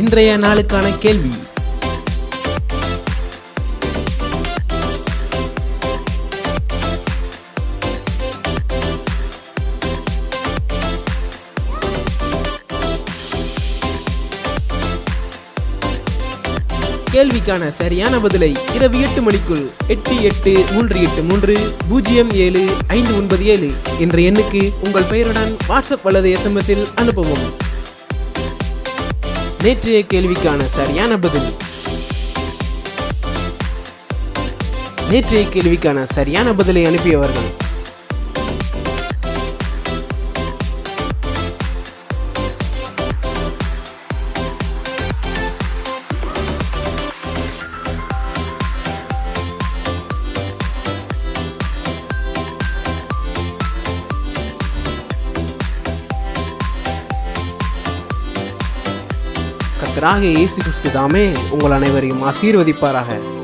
இன்றைய நாளுக்கான கேள்வி கேள்விக்கான சரியான பதிலை இரவு எட்டு மணிக்குள் எட்டு எட்டு மூன்று எட்டு மூன்று பூஜ்ஜியம் ஏழு ஐந்து ஒன்பது ஏழு என்ற எண்ணுக்கு உங்கள் பெயருடன் வாட்ஸ்அப் அல்லது எஸ்எம்எஸில் அனுப்பவும் நேற்றைய கேள்விக்கான சரியான பதில் நேற்றைய கேள்விக்கான சரியான பதிலை அனுப்பியவர்கள் கர்த்தராக இயேசு கிறிஸ்து தாமே உங்கள் அனைவரையும் ஆசீர்வதிப்பாராக